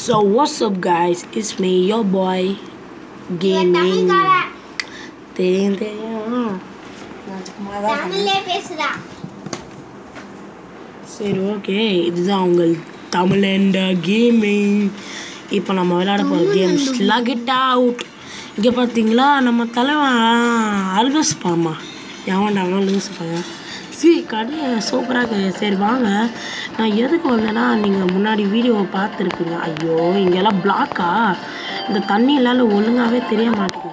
So what's up guys? It's me, your boy Gaming. தெரியும் தெரியும் நான் சும்மா தான் பண்ணேன். தமிழ்லே பேசுடா சரி ஓகே இதுதான் உங்கள் தமிழ் என்ற கேமிங் இப்போ நம்ம விளையாட போகிற கேம் ஸ்லக் இட் அவுட் இங்கே பார்த்தீங்களா நம்ம தலைவன் அல்வஸ் பாமா எவன்டாங்க லூஸ் பையன் சி கடை சூப்பராக இருக்கு சரி வாங்க நான் எதுக்கு வந்தேன்னா நீங்கள் முன்னாடி வீடியோவை பார்த்துருப்பீங்க ஐயோ இங்கெல்லாம் பிளாக்கா இந்த தண்ணியிலால ஒழுங்காகவே தெரிய மாட்டேங்குது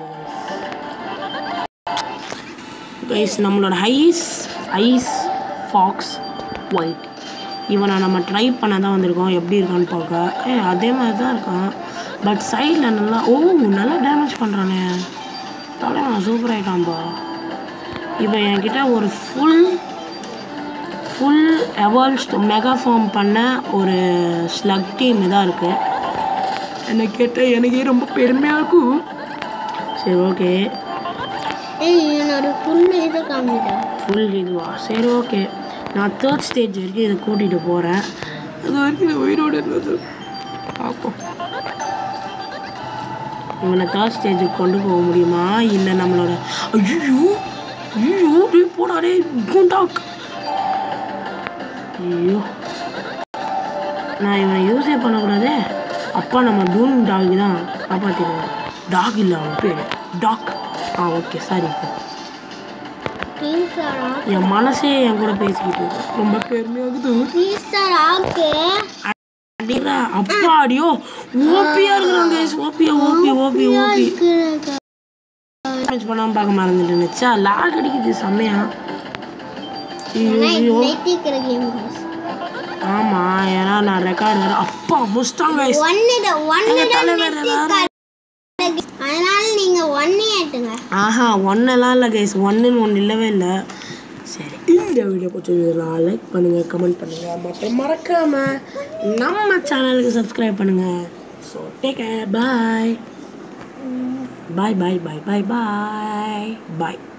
கைஸ் நம்மளோட ஐஸ் ஐஸ் ஃபாக்ஸ் ஒயிட் இவனை நம்ம ட்ரை பண்ண தான் வந்திருக்கோம் எப்படி இருக்கான்னு பார்க்க ஏ அதே மாதிரி தான் இருக்கான் பட் சைடில் நல்லா ஓ நல்லா டேமேஜ் பண்ணுறானே தலைவன் சூப்பர் ஆகிட்டான்பா இவன் என்கிட்ட ஒரு ஃபுல் ஃபுல் எவால்ஸ்ட் மெகா ஃபார்ம் பண்ண ஒரு ஸ்லக் டீம் தான் இருக்குது என்னை கேட்டால் எனக்கே ரொம்ப பெருமையாக இருக்கும் சரி ஓகே ஏய் என்னோட புல்லு இது காமிடா ஃபுல் இதுவா சரி ஓகே நான் தேர்ட் ஸ்டேஜ் வரைக்கும் இதை கூட்டிகிட்டு போகிறேன் அது வரைக்கும் இது உயிரோடு இருந்தது பார்ப்போம் இவனை தேர்ட் ஸ்டேஜுக்கு கொண்டு போக முடியுமா இல்லை நம்மளோட ஐயோ ஐயோ டேய் போடா டேய் குண்டாக் ஐயோ நான் இவனை யூஸே பண்ணக்கூடாதே அப்பா நம்ம டூன் டாக் தான் காப்பாற்றிடுவோம் டாக் இல்லை அவன் பேர் டாக் ஆ ஓகே சாரி இப்போ ப்ளீஸ்டா என் மனசே என் கூட பேசிக்கிட்டு இருக்கு. ரொம்ப பெருமையாகுது ப்ளீஸ்டா ராக்கு அடிடா அப்பா அடியோ ஓபியா இருக்கிறாங்க ஓபியா ஓபி ஓபி ஓபி மேனேஜ் பண்ணாம பார்க்க மறந்துட்டேன் சா லாக் அடிக்குது செம்மையா ஐயோ, ஐயோ நெட்டிக்கிற கேம் ஆமா ஏன்னா நான் ரெக்கார்டு வேற அப்பா முஸ்டாங் கைஸ் ஒன்னிட எங்க ஒன்னிட தலைவர் எல்லாரும் அதனால நீங்க ஒன்னே ஏட்டுங்க ஆஹா ஒன்னெல்லாம் இல்லை கைஸ் ஒன்றுன்னு ஒன்று இல்லவே இல்லை சரி இந்த வீடியோ பிடிச்சதுனா லைக் பண்ணுங்கள் கமெண்ட் பண்ணுங்கள் மற்றும் மறக்காமல் நம்ம சேனலுக்கு சப்ஸ்கிரைப் பண்ணுங்கள் so take care bye bye bye bye bye bye பாய்